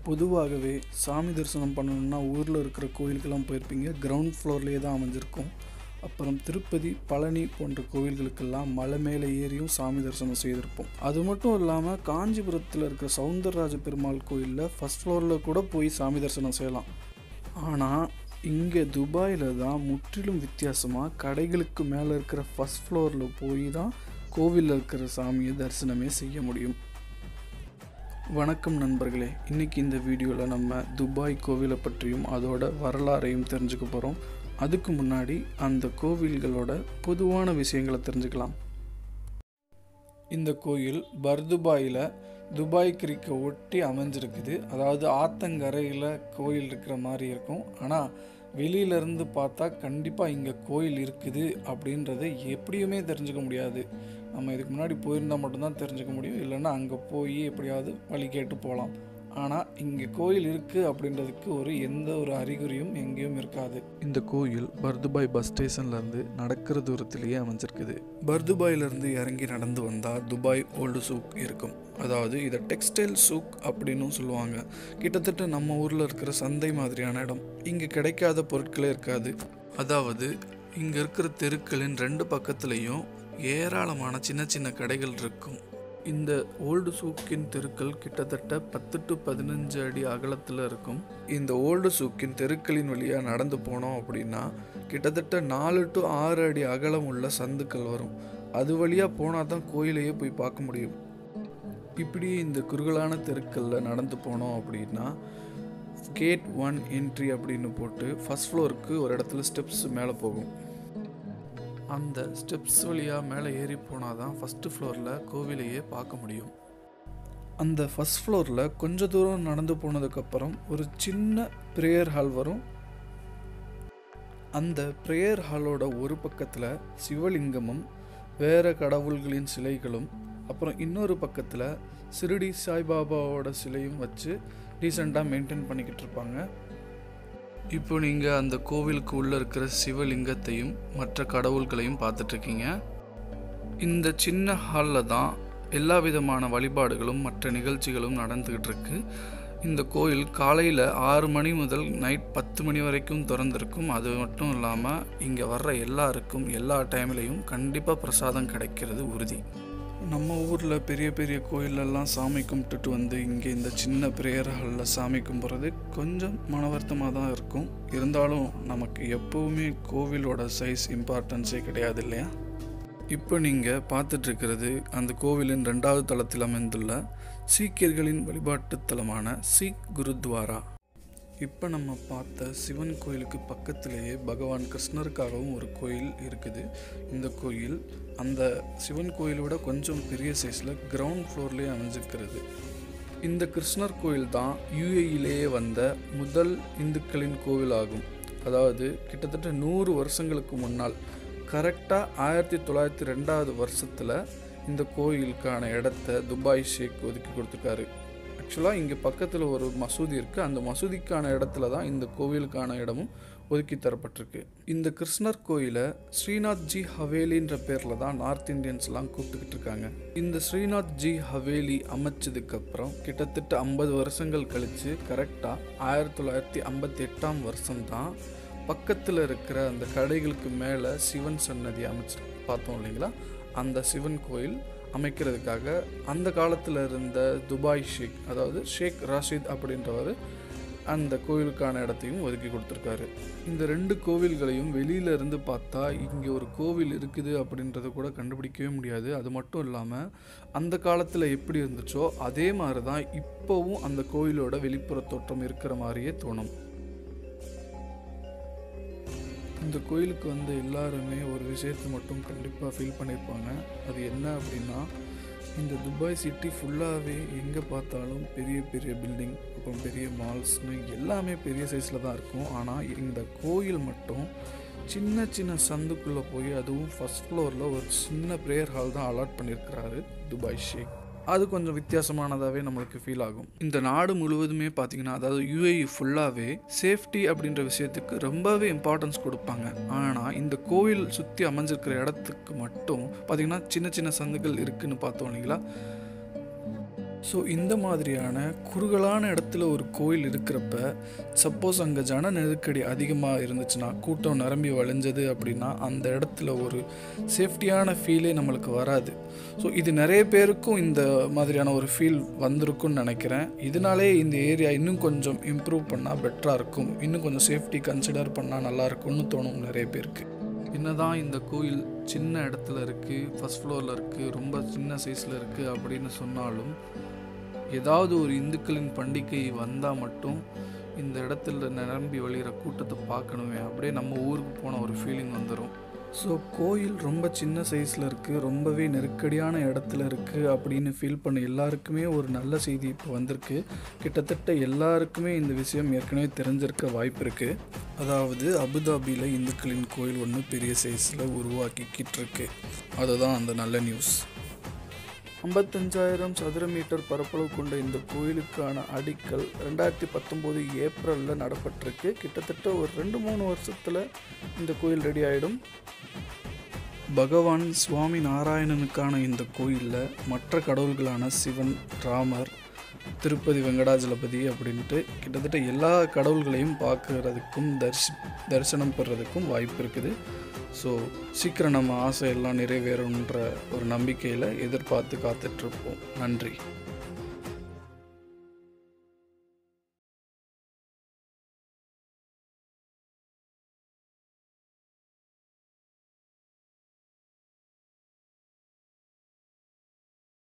பொதுவாகவே சாமி தரிசனம் பண்ணணும்னா ஊரில் இருக்கிற கோயிலுக்கெல்லாம் போயிருப்பீங்க கிரவுண்ட் ஃப்ளோர்லேயே தான் அமைஞ்சிருக்கும் அப்புறம் திருப்பதி பழனி போன்ற கோவில்களுக்கெல்லாம் மலை மேலே ஏறியும் சாமி தரிசனம் செய்திருப்போம் அது மட்டும் இல்லாமல் காஞ்சிபுரத்தில் இருக்கிற சவுந்தரராஜ பெருமாள் கோயிலில் ஃபஸ்ட் ஃப்ளோரில் கூட போய் சாமி தரிசனம் செய்யலாம் ஆனால் இங்கே துபாயில் தான் முற்றிலும் வித்தியாசமாக கடைகளுக்கு மேலே இருக்கிற ஃபஸ்ட் ஃப்ளோரில் போய் தான் கோவிலில் இருக்கிற சாமியை தரிசனமே செய்ய முடியும் வணக்கம் நண்பர்களே இன்றைக்கி இந்த வீடியோவில் நம்ம துபாய் கோவிலை பற்றியும் அதோட வரலாறையும் தெரிஞ்சுக்க போகிறோம் அதுக்கு முன்னாடி அந்த கோவில்களோட பொதுவான விஷயங்களை தெரிஞ்சுக்கலாம் இந்த கோயில் பர்துபாயில் துபாய் கிரிக்கை ஒட்டி அமைஞ்சிருக்குது அதாவது ஆத்தங்கரையில் கோயில் இருக்கிற மாதிரி இருக்கும் ஆனால் வெளியிலேருந்து பார்த்தா கண்டிப்பாக இங்கே கோயில் இருக்குது அப்படின்றத எப்படியுமே தெரிஞ்சுக்க முடியாது நம்ம இதுக்கு முன்னாடி போயிருந்தால் மட்டும்தான் தெரிஞ்சுக்க முடியும் இல்லைன்னா அங்கே போய் எப்படியாவது வழி கேட்டு போகலாம் ஆனால் இங்கே கோயில் இருக்குது அப்படின்றதுக்கு ஒரு எந்த ஒரு அறிகுறியும் எங்கேயும் இருக்காது இந்த கோயில் பர்துபாய் பஸ் ஸ்டேஷன்லேருந்து நடக்கிற தூரத்திலேயே அமைஞ்சிருக்குது பர்துபாயிலேருந்து இறங்கி நடந்து வந்தால் துபாய் ஓல்டு சூக் இருக்கும் அதாவது இதை டெக்ஸ்டைல் சூக் அப்படின்னும் சொல்லுவாங்க கிட்டத்தட்ட நம்ம ஊரில் இருக்கிற சந்தை மாதிரியான இடம் இங்கே கிடைக்காத பொருட்களே இருக்காது அதாவது இங்கே இருக்கிற தெருக்களின் ரெண்டு பக்கத்துலேயும் ஏராளமான சின்ன சின்ன கடைகள் இருக்கும் இந்த ஓல்டு சூக்கின் தெருக்கள் கிட்டத்தட்ட பத்து டு பதினஞ்சு அடி அகலத்தில் இருக்கும் இந்த ஓல்டு சூக்கின் தெருக்களின் வழியாக நடந்து போனோம் அப்படின்னா கிட்டத்தட்ட நாலு டு ஆறு அடி அகலம் உள்ள சந்துக்கள் வரும் அது வழியாக போனால் தான் கோயிலையே போய் பார்க்க முடியும் இப்படியே இந்த குறுகலான தெருக்களில் நடந்து போனோம் அப்படின்னா கேட் ஒன் என்ட்ரி அப்படின்னு போட்டு ஃபஸ்ட் ஃப்ளோருக்கு ஒரு இடத்துல ஸ்டெப்ஸ் மேலே போகும் அந்த ஸ்டெப்ஸ் வழியாக மேலே ஏறி போனால் தான் ஃபஸ்ட்டு ஃப்ளோரில் கோவிலையே பார்க்க முடியும் அந்த ஃபஸ்ட் ஃப்ளோரில் கொஞ்ச தூரம் நடந்து போனதுக்கப்புறம் ஒரு சின்ன ப்ரேயர் ஹால் வரும் அந்த ப்ரேயர் ஹாலோட ஒரு பக்கத்தில் சிவலிங்கமும் வேறு கடவுள்களின் சிலைகளும் அப்புறம் இன்னொரு பக்கத்தில் சிறுடி சாய்பாபாவோட சிலையும் வச்சு டீசெண்டாக மெயின்டைன் பண்ணிக்கிட்டு இருப்பாங்க இப்போ நீங்கள் அந்த கோவிலுக்கு உள்ளே இருக்கிற சிவலிங்கத்தையும் மற்ற கடவுள்களையும் பார்த்துட்ருக்கீங்க இந்த சின்ன ஹாலில் தான் எல்லா விதமான வழிபாடுகளும் மற்ற நிகழ்ச்சிகளும் நடந்துக்கிட்டு இருக்கு இந்த கோயில் காலையில் ஆறு மணி முதல் நைட் பத்து மணி வரைக்கும் திறந்திருக்கும் அது மட்டும் இல்லாமல் இங்கே வர்ற எல்லாருக்கும் எல்லா டைம்லேயும் கண்டிப்பாக பிரசாதம் கிடைக்கிறது உறுதி நம்ம ஊரில் பெரிய பெரிய கோயிலெல்லாம் சாமி கும்பிட்டுட்டு வந்து இங்கே இந்த சின்ன ப்ரேயர் ஹாலில் சாமி கும்பிட்றது கொஞ்சம் மன வருத்தமாக தான் இருக்கும் இருந்தாலும் நமக்கு எப்போவுமே கோவிலோட சைஸ் இம்பார்ட்டன்ஸே கிடையாது இல்லையா இப்போ நீங்கள் பார்த்துட்ருக்கிறது அந்த கோவிலின் ரெண்டாவது தளத்தில் அமைந்துள்ள சீக்கியர்களின் வழிபாட்டு தலமான சீக் குருத்வாரா இப்போ நம்ம பார்த்த சிவன் கோயிலுக்கு பக்கத்திலேயே பகவான் கிருஷ்ணருக்காகவும் ஒரு கோயில் இருக்குது இந்த கோயில் அந்த சிவன் கோயிலை விட கொஞ்சம் பெரிய சைஸில் கிரவுண்ட் ஃப்ளோர்லேயே அமைஞ்சிருக்கிறது இந்த கிருஷ்ணர் கோயில் தான் யுஏஇலேயே வந்த முதல் இந்துக்களின் கோவில் ஆகும் அதாவது கிட்டத்தட்ட நூறு வருஷங்களுக்கு முன்னால் கரெக்டாக ஆயிரத்தி தொள்ளாயிரத்தி ரெண்டாவது வருஷத்தில் இந்த கோயிலுக்கான இடத்த துபாய் ஷேக் ஒதுக்கி கொடுத்துருக்காரு ஆக்சுவலாக இங்கே பக்கத்தில் ஒரு மசூதி இருக்குது அந்த மசூதிக்கான இடத்துல தான் இந்த கோவிலுக்கான இடமும் ஒதுக்கி தரப்பட்டிருக்கு இந்த கிருஷ்ணர் கோயிலை ஸ்ரீநாத் ஜி ஹவேலின்ற பேரில் தான் நார்த் இந்தியன்ஸ்லாம் கூப்பிட்டுக்கிட்டு இருக்காங்க இந்த ஸ்ரீநாத் ஜி ஹவேலி அமைச்சதுக்கப்புறம் கிட்டத்தட்ட ஐம்பது வருஷங்கள் கழித்து கரெக்டாக ஆயிரத்தி தொள்ளாயிரத்தி ஐம்பத்தி எட்டாம் வருஷம் தான் பக்கத்தில் இருக்கிற அந்த கடைகளுக்கு மேலே சிவன் சன்னதி அமைச்சு பார்த்தோம் இல்லைங்களா அந்த சிவன் கோயில் அமைக்கிறதுக்காக அந்த காலத்தில் இருந்த துபாய் ஷேக் அதாவது ஷேக் ராஷித் அப்படின்றவர் அந்த கோவிலுக்கான இடத்தையும் ஒதுக்கி கொடுத்துருக்காரு இந்த ரெண்டு கோவில்களையும் வெளியில இருந்து பார்த்தா இங்கே ஒரு கோவில் இருக்குது அப்படின்றத கூட கண்டுபிடிக்கவே முடியாது அது மட்டும் இல்லாமல் அந்த காலத்தில் எப்படி இருந்துச்சோ அதே மாதிரி தான் இப்போவும் அந்த கோவிலோட வெளிப்புற தோற்றம் இருக்கிற மாதிரியே தோணும் இந்த கோயிலுக்கு வந்த எல்லாருமே ஒரு விஷயத்தை மட்டும் கண்டிப்பாக ஃபீல் பண்ணியிருப்பாங்க அது என்ன அப்படின்னா இந்த துபாய் சிட்டி ஃபுல்லாகவே எங்கே பார்த்தாலும் பெரிய பெரிய பில்டிங் அப்புறம் பெரிய மால்ஸ்னு எல்லாமே பெரிய சைஸில் தான் இருக்கும் ஆனால் இந்த கோயில் மட்டும் சின்ன சின்ன சந்துக்குள்ளே போய் அதுவும் ஃபஸ்ட் ஃப்ளோரில் ஒரு சின்ன ப்ரேயர் ஹால் தான் அலாட் பண்ணியிருக்கிறாரு துபாய் ஷேக் அது கொஞ்சம் வித்தியாசமானதாகவே நம்மளுக்கு ஃபீல் ஆகும் இந்த நாடு முழுவதுமே பார்த்தீங்கன்னா அதாவது யூஏஇ ஃபுல்லாகவே சேஃப்டி அப்படின்ற விஷயத்துக்கு ரொம்பவே இம்பார்ட்டன்ஸ் கொடுப்பாங்க ஆனால் இந்த கோவில் சுற்றி அமைஞ்சிருக்கிற இடத்துக்கு மட்டும் பார்த்தீங்கன்னா சின்ன சின்ன சந்துகள் இருக்குன்னு பார்த்தோம் இல்லைங்களா ஸோ இந்த மாதிரியான குறுகலான இடத்துல ஒரு கோயில் இருக்கிறப்ப சப்போஸ் அங்கே ஜன நெருக்கடி அதிகமாக இருந்துச்சுன்னா கூட்டம் நிரம்பி வழிஞ்சது அப்படின்னா அந்த இடத்துல ஒரு சேஃப்டியான ஃபீலே நம்மளுக்கு வராது ஸோ இது நிறைய பேருக்கும் இந்த மாதிரியான ஒரு ஃபீல் வந்திருக்கும்னு நினைக்கிறேன் இதனாலே இந்த ஏரியா இன்னும் கொஞ்சம் இம்ப்ரூவ் பண்ணால் பெட்டராக இருக்கும் இன்னும் கொஞ்சம் சேஃப்டி கன்சிடர் பண்ணால் நல்லா இருக்கும்னு தோணும் நிறைய பேருக்கு என்னதான் இந்த கோயில் சின்ன இடத்துல இருக்குது ஃபஸ்ட் ஃப்ளோரில் இருக்குது ரொம்ப சின்ன சைஸில் இருக்குது அப்படின்னு சொன்னாலும் ஏதாவது ஒரு இந்துக்களின் பண்டிகை வந்தால் மட்டும் இந்த இடத்துல நிரம்பி வழிகிற கூட்டத்தை பார்க்கணுமே அப்படியே நம்ம ஊருக்கு போன ஒரு ஃபீலிங் வந்துடும் ஸோ கோயில் ரொம்ப சின்ன சைஸில் இருக்குது ரொம்பவே நெருக்கடியான இடத்துல இருக்குது அப்படின்னு ஃபீல் பண்ண எல்லாருக்குமே ஒரு நல்ல செய்தி இப்போ வந்திருக்கு கிட்டத்தட்ட எல்லாருக்குமே இந்த விஷயம் ஏற்கனவே தெரிஞ்சிருக்க வாய்ப்பு இருக்குது அதாவது அபுதாபியில் இந்துக்களின் கோயில் ஒன்று பெரிய சைஸில் உருவாக்கிக்கிட்டு இருக்கு அதுதான் அந்த நல்ல நியூஸ் ஐம்பத்தஞ்சாயிரம் சதுர மீட்டர் பரப்பளவு கொண்ட இந்த கோயிலுக்கான அடிக்கல் ரெண்டாயிரத்தி பத்தொம்போது ஏப்ரலில் நடப்பட்டிருக்கு கிட்டத்தட்ட ஒரு ரெண்டு மூணு வருஷத்தில் இந்த கோயில் ரெடி ஆகிடும் பகவான் சுவாமி நாராயணனுக்கான இந்த கோயிலில் மற்ற கடவுள்களான சிவன் ராமர் திருப்பதி வெங்கடாஜலபதி அப்படின்ட்டு கிட்டத்தட்ட எல்லா கடவுள்களையும் பார்க்கறதுக்கும் தரிசி தரிசனம் பெறதுக்கும் வாய்ப்பு இருக்குது ஸோ சீக்கிரம் நம்ம ஆசை எல்லாம் நிறைவேறும்ன்ற ஒரு நம்பிக்கையில் எதிர்பார்த்து காத்துட்ருப்போம் நன்றி